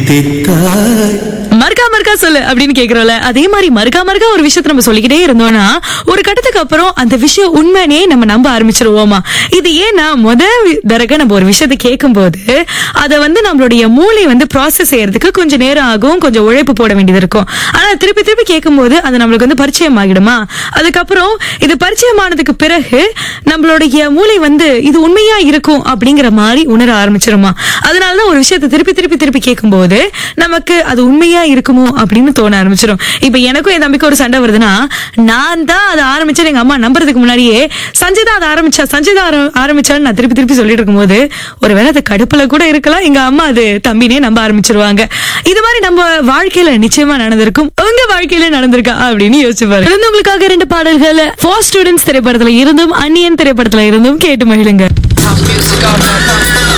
தித்தித்தாய் மறுக்கா மறுக்கா சொல்லு அப்படின்னு கேக்குறோம்ல அதே மாதிரி மறுக்கா மறுக்கா ஒரு விஷயத்த நம்ம சொல்லிக்கிட்டே இருந்தோம்னா ஒரு கட்டத்துக்கு அப்புறம் அந்த விஷயம் உண்மைனே நம்ம நம்ப ஆரம்பிச்சிருவோமா இது ஏன்னா முத தடவை நம்ம ஒரு விஷயத்த கேட்கும் போது அதை வந்து நம்மளுடைய மூளை வந்து ப்ராசஸ் செய்யறதுக்கு கொஞ்சம் நேரம் ஆகும் கொஞ்சம் உழைப்பு போட வேண்டியது இருக்கும் ஆனா திருப்பி திருப்பி கேட்கும்போது அது நம்மளுக்கு வந்து பரிச்சயம் ஆகிடுமா அதுக்கப்புறம் இது பரிச்சயமானதுக்கு பிறகு நம்மளுடைய மூளை வந்து இது உண்மையா இருக்கும் அப்படிங்கிற மாதிரி உணர ஆரம்பிச்சிருமா அதனாலதான் ஒரு விஷயத்தை திருப்பி திருப்பி திருப்பி கேட்கும்போது நமக்கு அது உண்மையா இருக்குமோ அப்படின்னு தோண ஆரம்பிச்சிடும் இப்ப எனக்கும் என் தம்பிக்கு ஒரு சண்டை வருதுன்னா நான் தான் அதை ஆரம்பிச்சேன் எங்க அம்மா நம்புறதுக்கு முன்னாடியே சஞ்சய் தான் அதை ஆரம்பிச்சா சஞ்சய் தான் ஆர- ஆரம்பிச்சான்னு நான் திருப்பி திருப்பி சொல்லிட்டு இருக்கும்போது ஒருவேளை அது கடுப்புல கூட இருக்கலாம் எங்க அம்மா அது தம்பினே நம்ப ஆரம்பிச்சிருவாங்க இது மாதிரி நம்ம வாழ்க்கையில நிச்சயமா நடந்திருக்கும் உங்க வாழ்க்கையில நடந்திருக்கா அப்படின்னு யோசிச்சு பாருங்க உங்களுக்காக ரெண்டு பாடல்கள் ஃபார் ஸ்டூடெண்ட்ஸ் திரைப்படத்துல இருந்தும் அந்நியன் திரைப்படத்துல இருந்தும் கேட்டு மகிழுங்க House music all night